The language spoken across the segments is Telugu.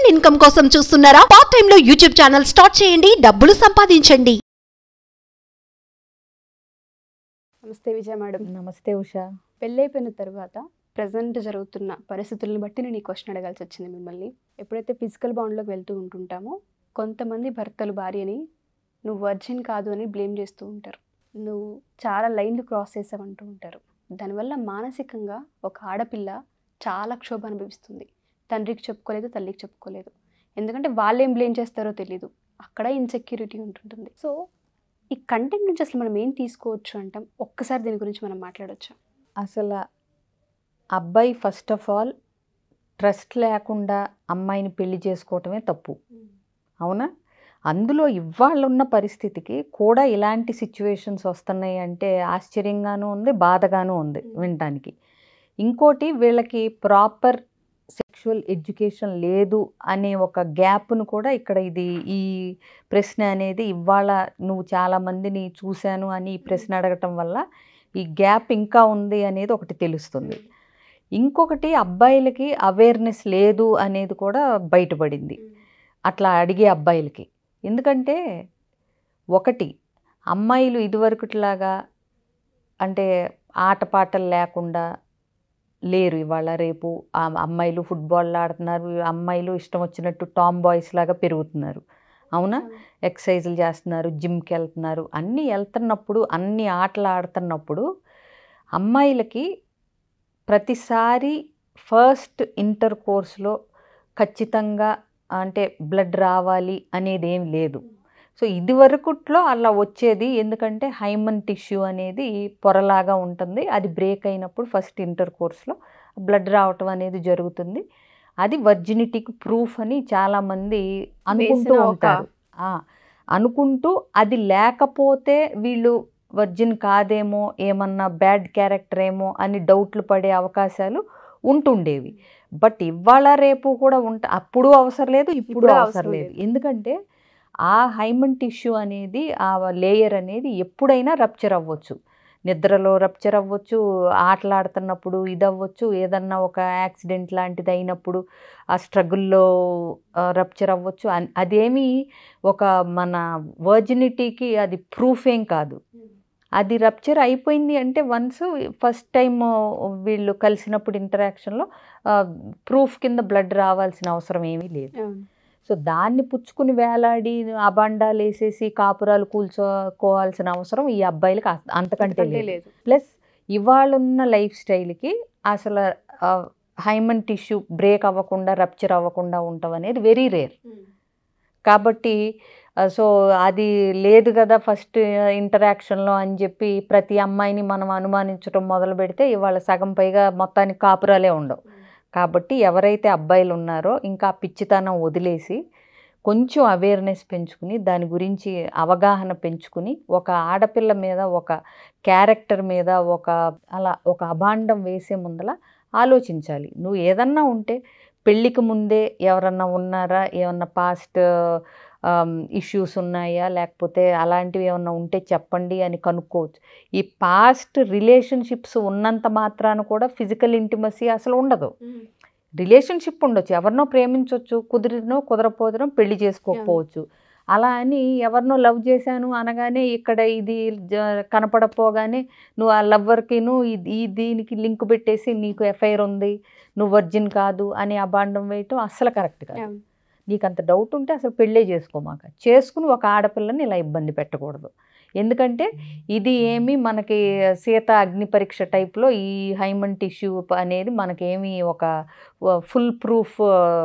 ఇన్కమ్ కోసం చూస్తున్నారా పార్ట్ టైం లో యూట్యూబ్ ఛానల్ స్టార్ట్ చేయండి డబ్బులు సంపాదించండి నమస్తే విజయ మేడం నమస్తే ఉషా పెళ్ళైపోయిన తర్వాత ప్రజెంట్ జరుగుతున్న పరిస్థితులను బట్టి నేను ఈ క్వశ్చన్ అడగాల్సి వచ్చింది మిమ్మల్ని ఎప్పుడైతే ఫిజికల్ బాండ్లోకి వెళ్తూ ఉంటుంటామో కొంతమంది భర్తలు భార్యని నువ్వు వర్జిన్ కాదు అని బ్లేమ్ చేస్తూ ఉంటారు నువ్వు చాలా లైన్లు క్రాస్ చేసావంటూ ఉంటారు దానివల్ల మానసికంగా ఒక ఆడపిల్ల చాలా క్షోభ అనుభవిస్తుంది తండ్రికి చెప్పుకోలేదు తల్లికి చెప్పుకోలేదు ఎందుకంటే వాళ్ళు ఏం బ్లేమ్ చేస్తారో తెలియదు అక్కడ ఇన్సెక్యూరిటీ ఉంటుంటుంది సో ఈ కంటెంట్ నుంచి అసలు మనం ఏం తీసుకోవచ్చు అంటాం ఒక్కసారి దీని గురించి మనం మాట్లాడొచ్చా అసలు అబ్బాయి ఫస్ట్ ఆఫ్ ఆల్ ట్రస్ట్ లేకుండా అమ్మాయిని పెళ్లి చేసుకోవటమే తప్పు అవునా అందులో ఇవాళ ఉన్న పరిస్థితికి కూడా ఇలాంటి సిచ్యువేషన్స్ వస్తున్నాయి అంటే ఆశ్చర్యంగానూ ఉంది బాధగానూ ఉంది వినటానికి ఇంకోటి వీళ్ళకి ప్రాపర్ సెక్షువల్ ఎడ్యుకేషన్ లేదు అనే ఒక గ్యాప్ను కూడా ఇక్కడ ఇది ఈ ప్రశ్న అనేది ఇవాళ నువ్వు చాలామందిని చూశాను అని ఈ ప్రశ్న అడగటం వల్ల ఈ గ్యాప్ ఇంకా ఉంది అనేది ఒకటి తెలుస్తుంది ఇంకొకటి అబ్బాయిలకి అవేర్నెస్ లేదు అనేది కూడా బయటపడింది అట్లా అడిగే అబ్బాయిలకి ఎందుకంటే ఒకటి అమ్మాయిలు ఇదివరకుట్లాగా అంటే ఆటపాటలు లేకుండా లేరు ఇవాళ రేపు ఆ అమ్మాయిలు ఫుట్బాల్ ఆడుతున్నారు అమ్మాయిలు ఇష్టం వచ్చినట్టు టామ్ బాయ్స్ లాగా పెరుగుతున్నారు అవునా ఎక్సర్సైజులు చేస్తున్నారు జిమ్కి వెళ్తున్నారు అన్నీ వెళ్తున్నప్పుడు అన్ని ఆటలు ఆడుతున్నప్పుడు అమ్మాయిలకి ప్రతిసారి ఫస్ట్ ఇంటర్ కోర్స్లో ఖచ్చితంగా అంటే బ్లడ్ రావాలి అనేది ఏం లేదు సో ఇది వరకుట్లో అలా వచ్చేది ఎందుకంటే హైమన్ టిష్యూ అనేది పొరలాగా ఉంటుంది అది బ్రేక్ అయినప్పుడు ఫస్ట్ ఇంటర్ కోర్స్లో బ్లడ్ రావటం అనేది జరుగుతుంది అది వర్జినిటీకి ప్రూఫ్ అని చాలామంది అనుకుంటూ వేసిన ఒక- ఉంటారు ఆ, అనుకుంటూ అది లేకపోతే వీళ్ళు వర్జిన్ కాదేమో ఏమన్నా బ్యాడ్ క్యారెక్టర్ ఏమో అని డౌట్లు పడే అవకాశాలు ఉంటుండేవి బట్ ఇవాళ రేపు కూడా ఉంట అప్పుడు అవసరం లేదు ఇప్పుడు ఇప్పుడు అవసరం అవసరం లేదు లేదు. ఎందుకంటే ఆ హైమన్ టిష్యూ అనేది ఆ లేయర్ అనేది ఎప్పుడైనా రప్చర్ అవ్వచ్చు నిద్రలో రప్చర్ అవ్వచ్చు ఆటలాడుతున్నప్పుడు ఇది అవ్వచ్చు ఏదన్నా ఒక యాక్సిడెంట్ లాంటిది అయినప్పుడు ఆ స్ట్రగుల్లో రప్చర్ అవ్వచ్చు అన్- అదేమి ఒక మన వర్జినిటీకి అది ప్రూఫ్ ఏం కాదు అది రప్చర్ అయిపోయింది అంటే వన్స్ ఫస్ట్ టైం వీళ్ళు కలిసినప్పుడు ఇంటరాక్షన్లో ప్రూఫ్ కింద బ్లడ్ రావాల్సిన అవసరం ఏమీ లేదు సో దాన్ని పుచ్చుకుని వేలాడి అబాండాలు వేసేసి కాపురాలు కూల్చుకోవాల్సిన అవసరం ఈ అబ్బాయిలకి అ- అంతకంటే అంటే లేదు లేదు ప్లస్ ఇవాళ ఉన్న లైఫ్ స్టైల్కి అసలు హైమన్ టిష్యూ బ్రేక్ అవ్వకుండా రప్చర్ అవ్వకుండా ఉండటం అనేది వెరీ రేర్ కాబట్టి ఆ, సో అది లేదు కదా ఫస్ట్ ఇంటరాక్షన్లో అని చెప్పి ప్రతి అమ్మాయిని మనం అనుమానించడం మొదలు పెడితే ఇవాళ సగం పైగా మొత్తానికి కాపురాలే ఉండవు కాబట్టి ఎవరైతే అబ్బాయిలు ఉన్నారో ఇంకా ఆ పిచ్చితనం వదిలేసి కొంచెం అవేర్నెస్ పెంచుకుని దాని గురించి అవగాహన పెంచుకుని ఒక ఆడపిల్ల మీద ఒక క్యారెక్టర్ మీద ఒక అలా ఒక అభాండం వేసే ముందల ఆలోచించాలి నువ్వు ఏదన్నా ఉంటే పెళ్ళికి ముందే ఎవరన్నా ఉన్నారా ఏమన్నా పాస్ట్ ఇష్యూస్ ఉన్నాయా లేకపోతే అలాంటివి ఏమన్నా ఉంటే చెప్పండి అని కనుక్కోవచ్చు ఈ పాస్ట్ రిలేషన్షిప్స్ ఉన్నంత మాత్రాన కూడా ఫిజికల్ ఇంటిమసీ అసలు ఉండదు రిలేషన్షిప్ ఉండొచ్చు ఎవరినో ప్రేమించవచ్చు కుదిరినో కుదరపోదనో పెళ్లి చేసుకోకపోవచ్చు అలా అని ఎవరినో లవ్ చేశాను అనగానే ఇక్కడ ఇది జ- కనపడపోగానే నువ్వు ఆ లవ్వర్కిను ఈ దీనికి లింక్ పెట్టేసి నీకు ఎఫ్ఐఆర్ ఉంది నువ్వు వర్జిన్ కాదు అని అబాండం వేయటం అస్సలు కరెక్ట్ కాదు అవును. నీకు అంత డౌట్ ఉంటే అసలు పెళ్ళే చేసుకోమాక చేసుకుని ఒక ఆడపిల్లని ఇలా ఇబ్బంది పెట్టకూడదు ఎందుకంటే ఇది ఏమి మనకి సీత అగ్ని పరీక్ష టైప్లో ఈ హైమన్ టిష్యూ అనేది మనకేమి ఒక ఫుల్ ప్రూఫ్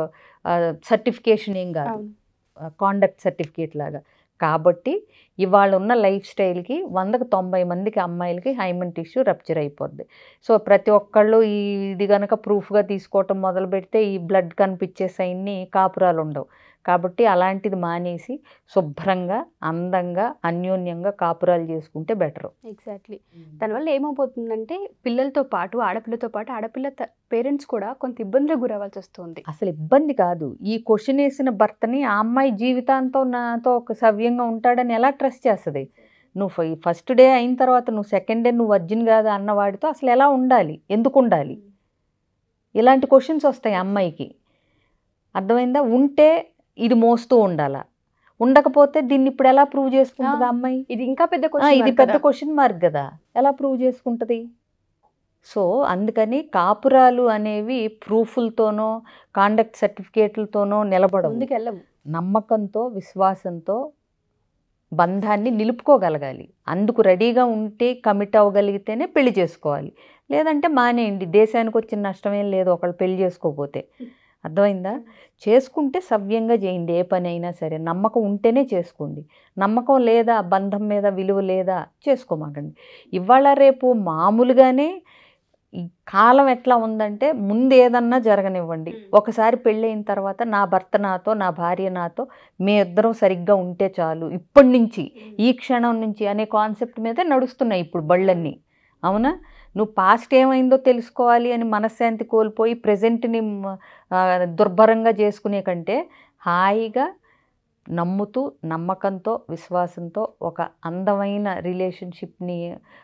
సర్టిఫికేషన్ ఏం కాదు అవును కాండక్ట్ సర్టిఫికేట్ లాగా కాబట్టి ఇవాళ ఉన్న లైఫ్ స్టైల్కి వందకు తొంభై మందికి అమ్మాయిలకి హైమన్ టిష్యూ రప్చర్ అయిపోద్ది సో ప్రతి ఒక్కళ్ళు ఈ ఇది కనుక ప్రూఫ్గా తీసుకోవటం మొదలు పెడితే ఈ బ్లడ్ కనిపించే సైన్ని కాపురాలు ఉండవు కాబట్టి అలాంటిది మానేసి శుభ్రంగా అందంగా అన్యోన్యంగా కాపురాలు చేసుకుంటే బెటరు ఎగ్జాక్ట్లీ దానివల్ల ఏమైపోతుందంటే పిల్లలతో పాటు ఆడపిల్లతో పాటు ఆడపిల్ల పేరెంట్స్ కూడా కొంత ఇబ్బందులకు గురవ్వాల్సి వస్తుంది అసలు ఇబ్బంది కాదు ఈ క్వశ్చన్ వేసిన భర్తని ఆ అమ్మాయి జీవితాంతం నాతో ఒక సవ్యంగా ఉంటాడని ఎలా ట్రస్ట్ చేస్తుంది నువ్వు ఫస్ట్ డే అయిన తర్వాత నువ్వు సెకండ్ డే నువ్వు వర్జిన్ కాదు అన్నవాడితో అసలు ఎలా ఉండాలి ఎందుకు ఉండాలి ఇలాంటి క్వశ్చన్స్ వస్తాయి అమ్మాయికి అర్థమైందా ఉంటే ఇది మోస్తూ ఉండాలా ఉండకపోతే దీన్ని ఇప్పుడు ఎలా ప్రూవ్ చేసుకుంటుంది ఆ, ఆ అమ్మాయి ఇది ఇంకా పెద్ద ఆ, క్వశ్చన్ ఇది పెద్ద క్వశ్చన్ మార్క్ కదా ఎలా ప్రూవ్ చేసుకుంటుంది సో అందుకని కాపురాలు అనేవి ప్రూఫ్లతోనో కాండక్ట్ సర్టిఫికేట్లతోనో నిలబడవు ముందుకు వెళ్ళము నమ్మకంతో విశ్వాసంతో బంధాన్ని నిలుపుకోగలగాలి అందుకు రెడీగా ఉంటే కమిట్ అవ్వగలిగితేనే పెళ్లి చేసుకోవాలి లేదంటే మానేయండి దేశానికి వచ్చిన నష్టమేం లేదు ఒకళ్ళు పెళ్లి చేసుకోకపోతే అర్థమైందా చేసుకుంటే సవ్యంగా చేయండి ఏ పని అయినా సరే నమ్మకం ఉంటేనే చేసుకోండి నమ్మకం లేదా బంధం మీద విలువ లేదా చేసుకోమాకండి ఇవాళ రేపు మామూలుగానే ఈ కాలం ఎట్లా ఉందంటే ముందు ఏదన్నా జరగనివ్వండి మ్. ఒకసారి పెళ్ళైన తర్వాత నా భర్త నాతో నా భార్య నాతో మీ ఇద్దరం సరిగ్గా ఉంటే చాలు ఇప్పటి నుంచి ఈ క్షణం నుంచి అనే కాన్సెప్ట్ మీద నడుస్తున్నాయి ఇప్పుడు బళ్ళన్నీ అవునా నువ్వు పాస్ట్ ఏమైందో తెలుసుకోవాలి అని మనశ్శాంతి కోల్పోయి ప్రజెంట్ని దుర్భరంగా చేసుకునే కంటే హాయిగా నమ్ముతూ నమ్మకంతో విశ్వాసంతో ఒక అందమైన రిలేషన్షిప్ని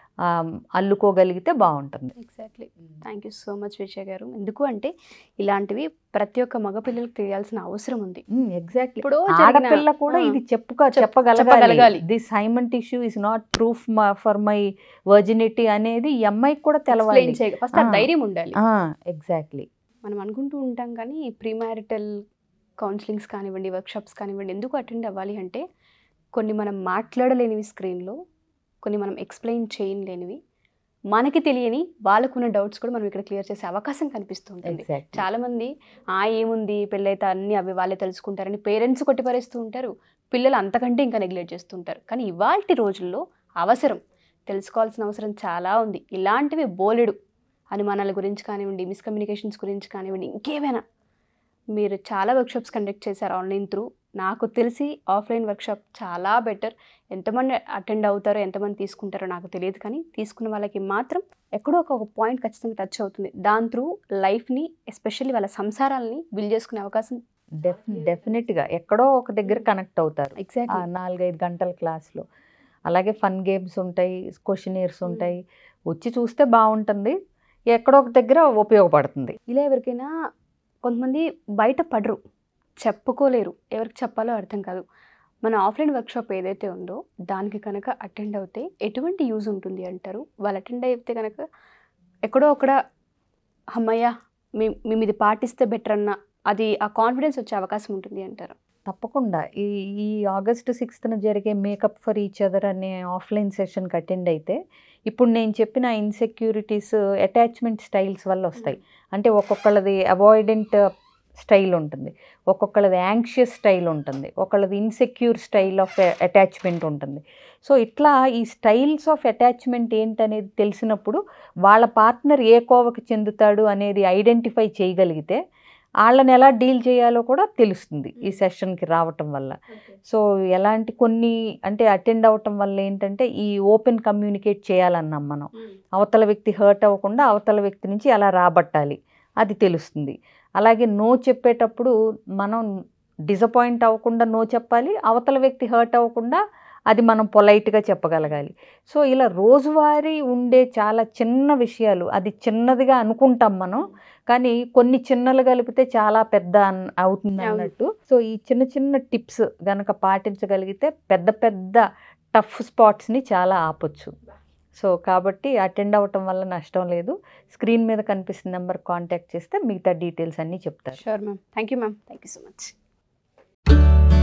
అల్లుకోగలిగితే బాగుంటుంది exactly thank you so much Vijay గారు ఎందుకు అంటే ఇలాంటివి ప్రతి ఒక్క మగపిల్లలకు తెలియాల్సిన అవసరం ఉంది ఎగ్జాక్ట్లీ ఇప్పుడు జరిగిన- ఆడపిల్ల కూడా ఆ. ఇది చెప్పుక చెప్- చెప్పగలగాలి చెప్పగలగాలి. This hymen tissue is not proof for my virginity అనేది ఈ అమ్మాయికి కూడా తెలవాలి ఎక్స్ప్లెయిన్ చేయగా ఫస్ట్ ఆ ఆ. ధైర్యం ఉండాలి ఎగ్జాక్ట్లీ మనం అనుకుంటూ ఉంటాం కానీ ప్రీ మ్యారిటల్ కౌన్సిలింగ్స్ కానివ్వండి వర్క్షాప్స్ కానివ్వండి ఎందుకు అటెండ్ అవ్వాలి అంటే కొన్ని మనం మాట్లాడలేనివి స్క్రీన్లో కొన్ని మనం ఎక్స్ప్లెయిన్ చేయలేనివి మనకి తెలియని వాళ్ళకున్న డౌట్స్ కూడా మనం ఇక్కడ క్లియర్ చేసే అవకాశం కనిపిస్తూ ఉంటుంది ఎగ్జాక్ట్లీ చాలా మంది ఆ ఏముంది పెళ్ళైతే అన్ని అవి వాళ్ళే తెలుసుకుంటారని పేరెంట్స్ కొట్టిపరేస్తూ ఉంటారు పిల్లలు అంతకంటే ఇంకా నెగ్లెక్ట్ చేస్తుంటారు కానీ ఇవాల్టి రోజుల్లో అవసరం తెలుసుకోవాల్సిన అవసరం చాలా ఉంది ఇలాంటివి బోలెడు అనుమానాల గురించి కానివ్వండి మిస్కమ్యూనికేషన్స్ గురించి కానివ్వండి ఇంకేమైనా మీరు చాలా వర్క్షాప్స్ కండక్ట్ చేశారు ఆన్లైన్ త్రూ నాకు తెలిసి ఆఫ్లైన్ వర్క్షాప్ చాలా బెటర్ ఎంతమంది అటెండ్ అవుతారో ఎంతమంది తీసుకుంటారో నాకు తెలియదు కానీ తీసుకున్న వాళ్ళకి మాత్రం ఎక్కడో ఒక పాయింట్ ఖచ్చితంగా టచ్ అవుతుంది దాని త్రూ లైఫ్ని ఎస్పెషల్లీ వాళ్ళ సంసారాలని బిల్డ్ చేసుకునే అవకాశం డెఫ్ డెఫినెట్గా ఎక్కడో ఒక దగ్గర కనెక్ట్ అవుతారు ఆ ఎగ్జాక్ట్లీ నాలుగైదు గంటల క్లాస్లో అలాగే ఫన్ గేమ్స్ ఉంటాయి క్వశ్చనీర్స్ ఉంటాయి వచ్చి చూస్తే బాగుంటుంది ఎక్కడో ఒక దగ్గర ఉపయోగపడుతుంది ఇలా ఎవరికైనా కొంతమంది బయట పడరు చెప్పుకోలేరు ఎవరికి చెప్పాలో అర్థం కాదు మన ఆఫ్లైన్ వర్క్షాప్ ఏదైతే ఉందో దానికి కనుక అటెండ్ అవుతే ఎటువంటి యూజ్ ఉంటుంది అంటారు వాళ్ళు అటెండ్ అయితే కనుక ఎక్కడో అక్కడ అమ్మయ్య మేము మేము ఇది పాటిస్తే బెటర్ అన్న అది ఆ కాన్ఫిడెన్స్ వచ్చే అవకాశం ఉంటుంది అంటారు తప్పకుండా ఈ ఈ ఆగస్టు సిక్స్త్న జరిగే మేకప్ ఫర్ ఈచ్ అదర్ అనే ఆఫ్లైన్ సెషన్కి అటెండ్ అయితే ఇప్పుడు నేను చెప్పిన ఇన్సెక్యూరిటీస్ అటాచ్మెంట్ స్టైల్స్ వల్ల వస్తాయి అంటే ఒక్కొక్కళ్ళది అవాయిడెంట్ స్టైల్ ఉంటుంది ఒక్కొక్కళ్ళది యాంగ్షియస్ స్టైల్ ఉంటుంది ఒకళ్ళది ఇన్సెక్యూర్ స్టైల్ ఆఫ్ అటాచ్మెంట్ ఉంటుంది సో ఇట్లా ఈ స్టైల్స్ ఆఫ్ అటాచ్మెంట్ ఏంటనేది తెలిసినప్పుడు వాళ్ళ పార్ట్నర్ ఏ కోవకి చెందుతాడు అనేది ఐడెంటిఫై చేయగలిగితే వాళ్ళని ఎలా డీల్ చేయాలో కూడా తెలుస్తుంది ఈ సెషన్కి రావటం వల్ల సో ఎలాంటి కొన్ని అంటే అటెండ్ అవ్వటం వల్ల ఏంటంటే ఈ ఓపెన్ కమ్యూనికేట్ చేయాలన్నాం మనం అవతల వ్యక్తి హర్ట్ అవ్వకుండా అవతల వ్యక్తి నుంచి ఎలా రాబట్టాలి అది తెలుస్తుంది అలాగే నో చెప్పేటప్పుడు మనం డిసప్పాయింట్ అవ్వకుండా నో చెప్పాలి అవతల వ్యక్తి హర్ట్ అవ్వకుండా అది మనం పొలైట్గా చెప్పగలగాలి సో ఇలా రోజువారీ ఉండే చాలా చిన్న విషయాలు అది చిన్నదిగా అనుకుంటాం మనం కానీ కొన్ని చిన్నలు కలిపితే చాలా పెద్ద అన్- అవుతుంది అవును. అన్నట్టు సో ఈ చిన్న చిన్న టిప్స్ గనక పాటించగలిగితే పెద్ద పెద్ద టఫ్ స్పాట్స్ని చాలా ఆపొచ్చు సో కాబట్టి అటెండ్ అవ్వటం వల్ల నష్టం లేదు స్క్రీన్ మీద కనిపిస్తున్న నెంబర్ కాంటాక్ట్ చేస్తే మిగతా డీటెయిల్స్ అన్నీ చెప్తారు sure ma'am thank you ma'am thank you so much